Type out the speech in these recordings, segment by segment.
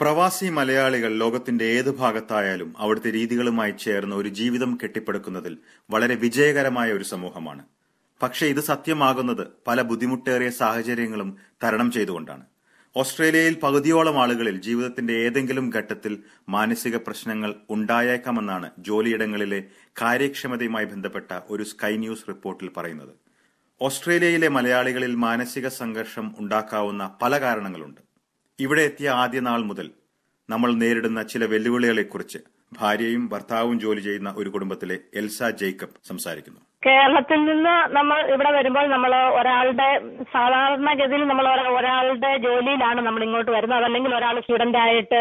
പ്രവാസി മലയാളികൾ ലോകത്തിന്റെ ഏത് ഭാഗത്തായാലും അവിടുത്തെ രീതികളുമായി ചേർന്ന് ഒരു ജീവിതം കെട്ടിപ്പടുക്കുന്നതിൽ വളരെ വിജയകരമായ ഒരു സമൂഹമാണ് പക്ഷേ ഇത് സത്യമാകുന്നത് പല ബുദ്ധിമുട്ടേറിയ സാഹചര്യങ്ങളും തരണം ചെയ്തുകൊണ്ടാണ് ഓസ്ട്രേലിയയിൽ പകുതിയോളം ആളുകളിൽ ജീവിതത്തിന്റെ ഏതെങ്കിലും ഘട്ടത്തിൽ മാനസിക പ്രശ്നങ്ങൾ ഉണ്ടായേക്കാമെന്നാണ് ജോലിയിടങ്ങളിലെ കാര്യക്ഷമതയുമായി ബന്ധപ്പെട്ട ഒരു സ്കൈ ന്യൂസ് റിപ്പോർട്ടിൽ പറയുന്നത് ഓസ്ട്രേലിയയിലെ മലയാളികളിൽ മാനസിക സംഘർഷം ഉണ്ടാക്കാവുന്ന പല കാരണങ്ങളുണ്ട് ഇവിടെ എത്തിയ ആദ്യ നാൾ മുതൽ നമ്മൾ നേരിടുന്ന ചില വെല്ലുവിളികളെക്കുറിച്ച് ഭാര്യയും ഭർത്താവും ജോലി ചെയ്യുന്ന ഒരു കുടുംബത്തിലെ എൽസ ജേക്കബ് സംസാരിക്കുന്നു കേരളത്തിൽ നിന്ന് നമ്മൾ ഇവിടെ വരുമ്പോൾ നമ്മൾ ഒരാളുടെ സാധാരണഗതിയിൽ നമ്മൾ ഒരാളുടെ ജോലിയിലാണ് നമ്മൾ ഇങ്ങോട്ട് വരുന്നത് അതല്ലെങ്കിൽ ഒരാൾ സ്റ്റുഡന്റ് ആയിട്ട്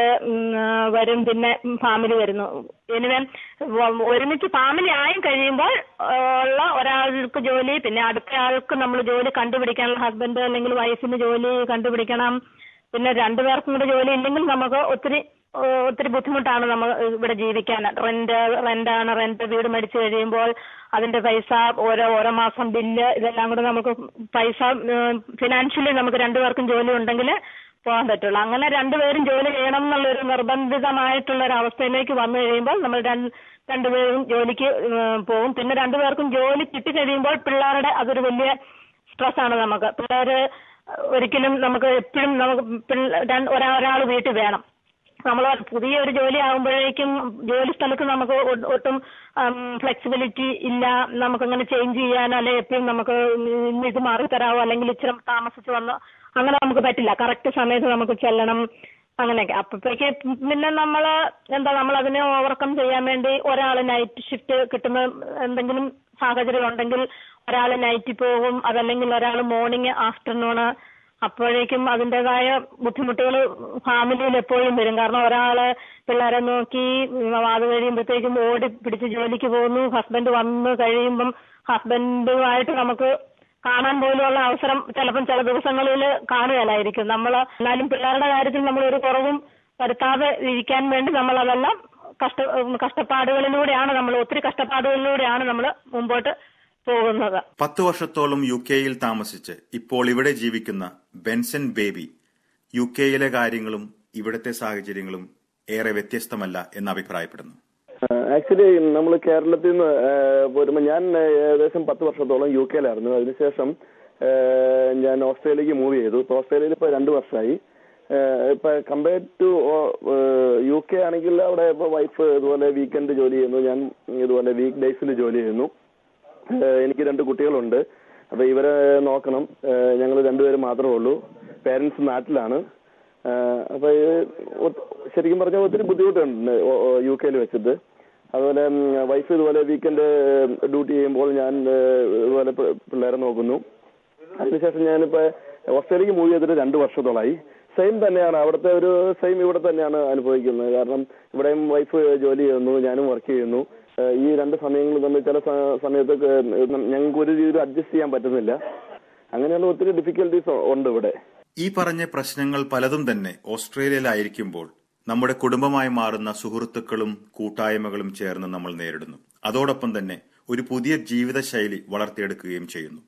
വരും പിന്നെ ഫാമിലി വരുന്നു എനിവേ ഒരുമിച്ച് ഫാമിലി ആയി കഴിയുമ്പോൾ ഉള്ള ഒരാൾക്ക് ജോലി പിന്നെ അടുത്ത ആൾക്ക് നമ്മൾ ജോലി കണ്ടുപിടിക്കാനുള്ള ഹസ്ബൻഡ് അല്ലെങ്കിൽ വൈഫിന് ജോലി കണ്ടുപിടിക്കണം പിന്നെ രണ്ടുപേർക്കും കൂടെ ജോലി ഇല്ലെങ്കിൽ നമുക്ക് ഒത്തിരി ഒത്തിരി ബുദ്ധിമുട്ടാണ് നമ്മൾ ഇവിടെ ജീവിക്കാൻ റെന്റ് റെന്റാണ് റെന്റ് വീട് മേടിച്ചു കഴിയുമ്പോൾ അതിന്റെ പൈസ ഓരോ ഓരോ മാസം ബില്ല് ഇതെല്ലാം കൂടെ നമുക്ക് പൈസ ഫിനാൻഷ്യലി നമുക്ക് രണ്ടുപേർക്കും ജോലി ഉണ്ടെങ്കിൽ പോകാൻ പറ്റുള്ളൂ അങ്ങനെ രണ്ടുപേരും ജോലി ചെയ്യണം എന്നുള്ളൊരു നിർബന്ധിതമായിട്ടുള്ള ഒരു അവസ്ഥയിലേക്ക് വന്നു കഴിയുമ്പോൾ നമ്മൾ രണ്ടുപേരും ജോലിക്ക് പോകും പിന്നെ രണ്ടുപേർക്കും ജോലി കിട്ടിക്കഴിയുമ്പോൾ പിള്ളേരുടെ അതൊരു വലിയ സ്ട്രെസ്സാണ് നമുക്ക് പിള്ളേര് ഒരിക്കലും നമുക്ക് എപ്പോഴും നമുക്ക് ഒരാൾ വീട്ടിൽ വേണം നമ്മൾ പുതിയ ഒരു ജോലി ആകുമ്പോഴേക്കും ജോലി സ്ഥലത്ത് നമുക്ക് ഒട്ടും ഫ്ലെക്സിബിലിറ്റി ഇല്ല നമുക്കങ്ങനെ ചേഞ്ച് ചെയ്യാൻ അല്ലെ എപ്പോഴും നമുക്ക് ഇത് മാറി തരാവോ അല്ലെങ്കിൽ ഇച്ചിരി താമസിച്ച് വന്നോ അങ്ങനെ നമുക്ക് പറ്റില്ല കറക്റ്റ് സമയത്ത് നമുക്ക് ചെല്ലണം അങ്ങനെയൊക്കെ അപ്പോഴേക്ക് പിന്നെ നമ്മൾ എന്താ നമ്മൾ അതിനെ ഓവർകം ചെയ്യാൻ വേണ്ടി ഒരാൾ നൈറ്റ് ഷിഫ്റ്റ് കിട്ടുന്ന എന്തെങ്കിലും സാഹചര്യം ഉണ്ടെങ്കിൽ ഒരാൾ നൈറ്റിൽ പോകും അതല്ലെങ്കിൽ ഒരാൾ മോർണിംഗ് ആഫ്റ്റർനൂണ് അപ്പോഴേക്കും അതിൻ്റെതായ ബുദ്ധിമുട്ടുകൾ ഫാമിലിയിൽ എപ്പോഴും വരും കാരണം ഒരാള് പിള്ളേരെ നോക്കി അത് കഴിയുമ്പോഴത്തേക്കും ഓടി പിടിച്ച് ജോലിക്ക് പോകുന്നു ഹസ്ബൻഡ് വന്ന് കഴിയുമ്പം ഹസ്ബൻഡുമായിട്ട് നമുക്ക് കാണാൻ പോലുള്ള അവസരം ചിലപ്പം ചില ദിവസങ്ങളിൽ കാണുകയില്ലായിരിക്കും നമ്മൾ എന്നാലും പിള്ളേരുടെ കാര്യത്തിൽ നമ്മൾ ഒരു കുറവും വരുത്താതെ ഇരിക്കാൻ വേണ്ടി നമ്മൾ അതെല്ലാം കഷ്ട കഷ്ടപ്പാടുകളിലൂടെയാണ് നമ്മൾ ഒത്തിരി കഷ്ടപ്പാടുകളിലൂടെയാണ് നമ്മൾ മുമ്പോട്ട് പോകുന്നത് പത്ത് വർഷത്തോളം യു കെയിൽ താമസിച്ച് ഇപ്പോൾ ഇവിടെ ജീവിക്കുന്ന ബെൻസൺ ബേബി യു കെയിലെ കാര്യങ്ങളും ഇവിടുത്തെ സാഹചര്യങ്ങളും ഏറെ വ്യത്യസ്തമല്ല എന്ന് അഭിപ്രായപ്പെടുന്നു ആക്ച്വലി നമ്മൾ കേരളത്തിൽ നിന്ന് വരുമ്പോൾ ഞാൻ ഏകദേശം പത്ത് വർഷത്തോളം യു കെയിലായിരുന്നു അതിനുശേഷം ഞാൻ ഓസ്ട്രേലിയക്ക് മൂവ് ചെയ്തു ഇപ്പൊ ഓസ്ട്രേലിയയിൽ ഇപ്പൊ രണ്ടു വർഷമായി ഇപ്പൊ കമ്പയർഡ് ടു യു കെ ആണെങ്കിൽ അവിടെ ഇപ്പൊ വൈഫ് ഇതുപോലെ വീക്കെൻഡ് ജോലി ചെയ്യുന്നു ഞാൻ ഇതുപോലെ വീക്ക് ഡേയ്സിൽ ജോലി ചെയ്യുന്നു എനിക്ക് രണ്ട് കുട്ടികളുണ്ട് അപ്പൊ ഇവരെ നോക്കണം ഞങ്ങൾ രണ്ടുപേരും മാത്രമേ ഉള്ളൂ പേരൻസ് നാട്ടിലാണ് അപ്പൊ ശരിക്കും പറഞ്ഞാൽ ഒത്തിരി ബുദ്ധിമുട്ടുണ്ട് യു കെയിൽ വെച്ചിട്ട് അതുപോലെ വൈഫ് ഇതുപോലെ വീക്കെൻഡ് ഡ്യൂട്ടി ചെയ്യുമ്പോൾ ഞാൻ ഇതുപോലെ പിള്ളേരെ നോക്കുന്നു അതിനുശേഷം ഞാനിപ്പോ ഓസ്ട്രേലിയക്ക് മൂവ് ചെയ്തിട്ട് രണ്ട് വർഷത്തോളായി സെയിം തന്നെയാണ് അവിടുത്തെ ഒരു സെയിം ഇവിടെ തന്നെയാണ് അനുഭവിക്കുന്നത് കാരണം ഇവിടെയും വൈഫ് ജോലി ചെയ്യുന്നു ഞാനും വർക്ക് ചെയ്യുന്നു ഈ രണ്ട് സമയങ്ങൾ തമ്മിൽ ചില സമയത്തൊക്കെ ഞങ്ങൾക്ക് ഒരു രീതിയിൽ അഡ്ജസ്റ്റ് ചെയ്യാൻ പറ്റുന്നില്ല അങ്ങനെയുള്ള ഒത്തിരി ഡിഫിക്കൽട്ടീസ് ഉണ്ട് ഇവിടെ ഈ പറഞ്ഞ പ്രശ്നങ്ങൾ പലതും തന്നെ ഓസ്ട്രേലിയയിലായിരിക്കുമ്പോൾ നമ്മുടെ കുടുംബമായി മാറുന്ന സുഹൃത്തുക്കളും കൂട്ടായ്മകളും ചേർന്ന് നമ്മൾ നേരിടുന്നു അതോടൊപ്പം തന്നെ ഒരു പുതിയ ജീവിതശൈലി വളർത്തിയെടുക്കുകയും ചെയ്യുന്നു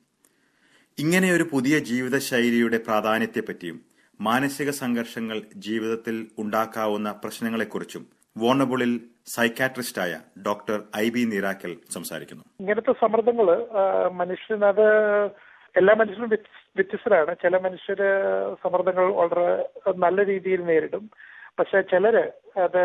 ഇങ്ങനെ ഒരു പുതിയ ജീവിതശൈലിയുടെ പ്രാധാന്യത്തെപ്പറ്റിയും മാനസിക സംഘർഷങ്ങൾ ജീവിതത്തിൽ ഉണ്ടാക്കാവുന്ന പ്രശ്നങ്ങളെക്കുറിച്ചും വോണബിളിൽ സൈക്കാട്രിസ്റ്റായ ഡോക്ടർ ഐ ബി നിരാക്കൽ സംസാരിക്കുന്നു ഇങ്ങനത്തെ സമ്മർദ്ദങ്ങള് മനുഷ്യനത് എല്ലാ മനുഷ്യരും വ്യത്യസ്തരാണ് ചില മനുഷ്യര് സമ്മർദ്ദങ്ങൾ വളരെ നല്ല രീതിയിൽ നേരിടും പക്ഷെ ചിലര് അത്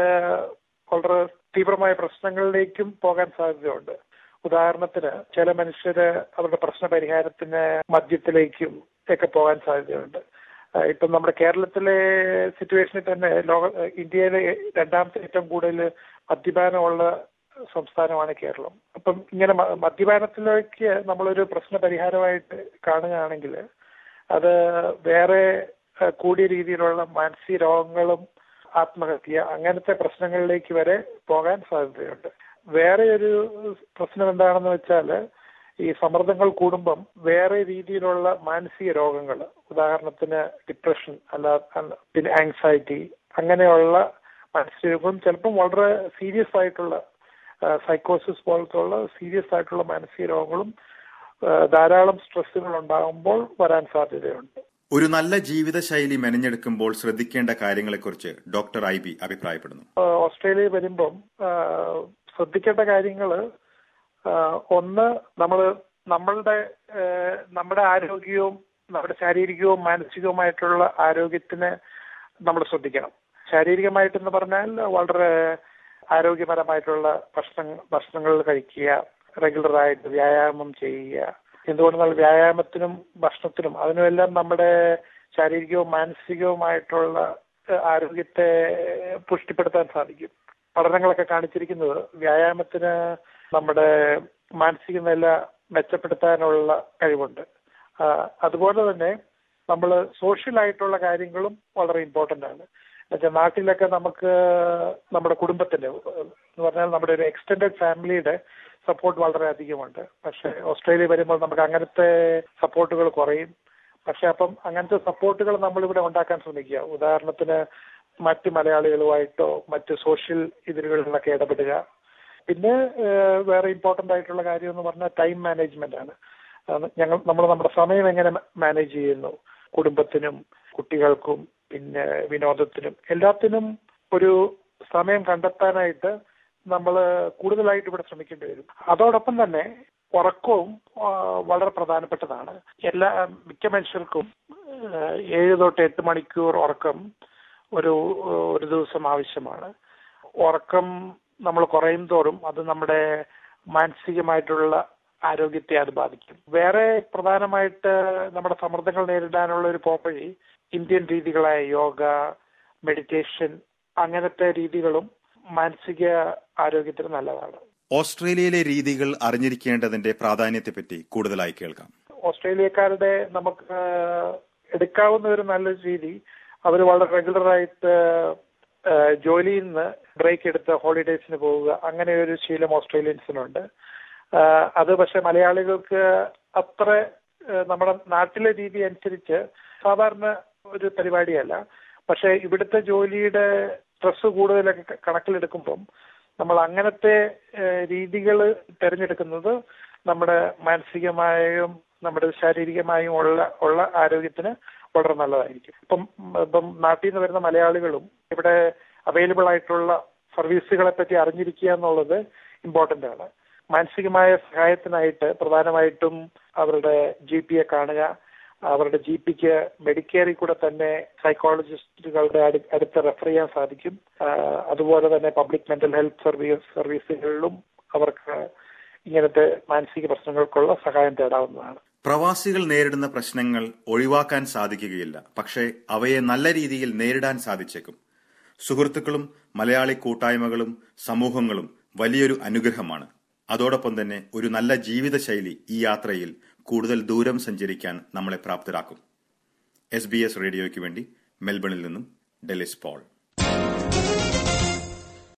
വളരെ തീവ്രമായ പ്രശ്നങ്ങളിലേക്കും പോകാൻ സാധ്യതയുണ്ട് ഉദാഹരണത്തിന് ചില മനുഷ്യര് അവരുടെ പ്രശ്ന പരിഹാരത്തിന് മദ്യത്തിലേക്കും ഒക്കെ പോകാൻ സാധ്യതയുണ്ട് ഇപ്പം നമ്മുടെ കേരളത്തിലെ സിറ്റുവേഷനിൽ തന്നെ ലോക ഇന്ത്യയിലെ രണ്ടാമത്തെ ഏറ്റവും കൂടുതൽ മദ്യപാനമുള്ള സംസ്ഥാനമാണ് കേരളം അപ്പം ഇങ്ങനെ മദ്യപാനത്തിലേക്ക് നമ്മളൊരു പ്രശ്ന പരിഹാരമായിട്ട് കാണുകയാണെങ്കിൽ അത് വേറെ കൂടിയ രീതിയിലുള്ള മാനസിക രോഗങ്ങളും ആത്മഹത്യ അങ്ങനത്തെ പ്രശ്നങ്ങളിലേക്ക് വരെ പോകാൻ സാധ്യതയുണ്ട് വേറെ ഒരു പ്രശ്നം എന്താണെന്ന് വെച്ചാൽ ഈ സമ്മർദ്ദങ്ങൾ കൂടുമ്പം വേറെ രീതിയിലുള്ള മാനസിക രോഗങ്ങൾ ഉദാഹരണത്തിന് ഡിപ്രഷൻ അല്ല പിന്നെ ആങ്സൈറ്റി അങ്ങനെയുള്ള മാനസിക രോഗം ചിലപ്പം വളരെ സീരിയസ് ആയിട്ടുള്ള സൈക്കോസിസ് പോലത്തുള്ള സീരിയസ് ആയിട്ടുള്ള മാനസിക രോഗങ്ങളും ധാരാളം സ്ട്രെസ്സുകൾ ഉണ്ടാകുമ്പോൾ വരാൻ സാധ്യതയുണ്ട് ഒരു നല്ല ജീവിതശൈലി മെനഞ്ഞെടുക്കുമ്പോൾ ശ്രദ്ധിക്കേണ്ട കാര്യങ്ങളെക്കുറിച്ച് ഡോക്ടർ ഐ ബി അഭിപ്രായപ്പെടുന്നു ഓസ്ട്രേലിയ വരുമ്പം ശ്രദ്ധിക്കേണ്ട കാര്യങ്ങൾ ഒന്ന് നമ്മൾ നമ്മളുടെ നമ്മുടെ ആരോഗ്യവും നമ്മുടെ ശാരീരികവും മാനസികവുമായിട്ടുള്ള ആരോഗ്യത്തിന് നമ്മൾ ശ്രദ്ധിക്കണം ശാരീരികമായിട്ടെന്ന് പറഞ്ഞാൽ വളരെ ആരോഗ്യപരമായിട്ടുള്ള ഭക്ഷണ ഭക്ഷണങ്ങൾ കഴിക്കുക റെഗുലറായിട്ട് വ്യായാമം ചെയ്യുക എന്തുകൊണ്ടെന്നാൽ വ്യായാമത്തിനും ഭക്ഷണത്തിനും അതിനുമെല്ലാം നമ്മുടെ ശാരീരികവും മാനസികവുമായിട്ടുള്ള ആരോഗ്യത്തെ പുഷ്ടിപ്പെടുത്താൻ സാധിക്കും പഠനങ്ങളൊക്കെ കാണിച്ചിരിക്കുന്നത് വ്യായാമത്തിന് നമ്മുടെ മാനസിക നില മെച്ചപ്പെടുത്താനുള്ള കഴിവുണ്ട് അതുപോലെ തന്നെ നമ്മൾ സോഷ്യൽ ആയിട്ടുള്ള കാര്യങ്ങളും വളരെ ഇമ്പോർട്ടന്റ് ആണ് എന്നുവെച്ചാൽ നാട്ടിലൊക്കെ നമുക്ക് നമ്മുടെ കുടുംബത്തിന്റെ എന്ന് പറഞ്ഞാൽ നമ്മുടെ ഒരു എക്സ്റ്റെൻഡഡ് ഫാമിലിയുടെ സപ്പോർട്ട് വളരെ അധികമുണ്ട് പക്ഷെ ഓസ്ട്രേലിയ വരുമ്പോൾ നമുക്ക് അങ്ങനത്തെ സപ്പോർട്ടുകൾ കുറയും പക്ഷെ അപ്പം അങ്ങനത്തെ സപ്പോർട്ടുകൾ നമ്മളിവിടെ ഉണ്ടാക്കാൻ ശ്രമിക്കുക ഉദാഹരണത്തിന് മറ്റ് മലയാളികളുമായിട്ടോ മറ്റ് സോഷ്യൽ ഇതിലുകളിലൊക്കെ ഇടപെടുക പിന്നെ വേറെ ഇമ്പോർട്ടന്റ് ആയിട്ടുള്ള കാര്യം എന്ന് പറഞ്ഞാൽ ടൈം മാനേജ്മെന്റ് ആണ് ഞങ്ങൾ നമ്മൾ നമ്മുടെ സമയം എങ്ങനെ മാനേജ് ചെയ്യുന്നു കുടുംബത്തിനും കുട്ടികൾക്കും പിന്നെ വിനോദത്തിനും എല്ലാത്തിനും ഒരു സമയം കണ്ടെത്താനായിട്ട് നമ്മൾ കൂടുതലായിട്ട് ഇവിടെ ശ്രമിക്കേണ്ടി വരും അതോടൊപ്പം തന്നെ ഉറക്കവും വളരെ പ്രധാനപ്പെട്ടതാണ് എല്ലാ മിക്ക മനുഷ്യർക്കും ഏഴ് തൊട്ട് എട്ട് മണിക്കൂർ ഉറക്കം ഒരു ഒരു ദിവസം ആവശ്യമാണ് ഉറക്കം നമ്മൾ കുറയും തോറും അത് നമ്മുടെ മാനസികമായിട്ടുള്ള ആരോഗ്യത്തെ അത് ബാധിക്കും വേറെ പ്രധാനമായിട്ട് നമ്മുടെ സമ്മർദ്ദങ്ങൾ നേരിടാനുള്ള ഒരു പോംവഴി ഇന്ത്യൻ രീതികളായ യോഗ മെഡിറ്റേഷൻ അങ്ങനത്തെ രീതികളും മാനസിക ആരോഗ്യത്തിന് നല്ലതാണ് ഓസ്ട്രേലിയയിലെ രീതികൾ അറിഞ്ഞിരിക്കേണ്ടതിന്റെ പ്രാധാന്യത്തെപ്പറ്റി കൂടുതലായി കേൾക്കാം ഓസ്ട്രേലിയക്കാരുടെ നമുക്ക് എടുക്കാവുന്ന ഒരു നല്ല രീതി അവർ വളരെ റെഗുലറായിട്ട് ജോലിയിൽ നിന്ന് ബ്രേക്ക് എടുത്ത് ഹോളിഡേസിന് പോവുക അങ്ങനെ ഒരു ശീലം ഓസ്ട്രേലിയൻസിനുണ്ട് അത് പക്ഷെ മലയാളികൾക്ക് അത്ര നമ്മുടെ നാട്ടിലെ രീതി അനുസരിച്ച് സാധാരണ ഒരു പരിപാടിയല്ല പക്ഷെ ഇവിടുത്തെ ജോലിയുടെ സ്ട്രെസ് കൂടുതലൊക്കെ കണക്കിലെടുക്കുമ്പം നമ്മൾ അങ്ങനത്തെ രീതികൾ തിരഞ്ഞെടുക്കുന്നത് നമ്മുടെ മാനസികമായും നമ്മുടെ ശാരീരികമായും ഉള്ള ഉള്ള ആരോഗ്യത്തിന് വളരെ നല്ലതായിരിക്കും ഇപ്പം ഇപ്പം നാട്ടിൽ നിന്ന് വരുന്ന മലയാളികളും ഇവിടെ അവൈലബിൾ ആയിട്ടുള്ള സർവീസുകളെ പറ്റി അറിഞ്ഞിരിക്കുക എന്നുള്ളത് ഇമ്പോർട്ടന്റ് ആണ് മാനസികമായ സഹായത്തിനായിട്ട് പ്രധാനമായിട്ടും അവരുടെ ജി പിയെ കാണുക അവരുടെ ജി പിക്ക് മെഡിക്കെയറിൽ കൂടെ തന്നെ സൈക്കോളജിസ്റ്റുകളുടെ അടുത്ത് റെഫർ ചെയ്യാൻ സാധിക്കും അതുപോലെ തന്നെ പബ്ലിക് മെന്റൽ ഹെൽത്ത് സർവീസ് സർവീസുകളിലും അവർക്ക് ഇങ്ങനത്തെ മാനസിക പ്രശ്നങ്ങൾക്കുള്ള സഹായം തേടാവുന്നതാണ് പ്രവാസികൾ നേരിടുന്ന പ്രശ്നങ്ങൾ ഒഴിവാക്കാൻ സാധിക്കുകയില്ല പക്ഷേ അവയെ നല്ല രീതിയിൽ നേരിടാൻ സാധിച്ചേക്കും സുഹൃത്തുക്കളും മലയാളി കൂട്ടായ്മകളും സമൂഹങ്ങളും വലിയൊരു അനുഗ്രഹമാണ് അതോടൊപ്പം തന്നെ ഒരു നല്ല ജീവിതശൈലി ഈ യാത്രയിൽ കൂടുതൽ ദൂരം സഞ്ചരിക്കാൻ നമ്മളെ പ്രാപ്തരാക്കും എസ് ബി എസ് റേഡിയോയ്ക്ക് വേണ്ടി മെൽബണിൽ നിന്നും ഡെലിസ് പോൾ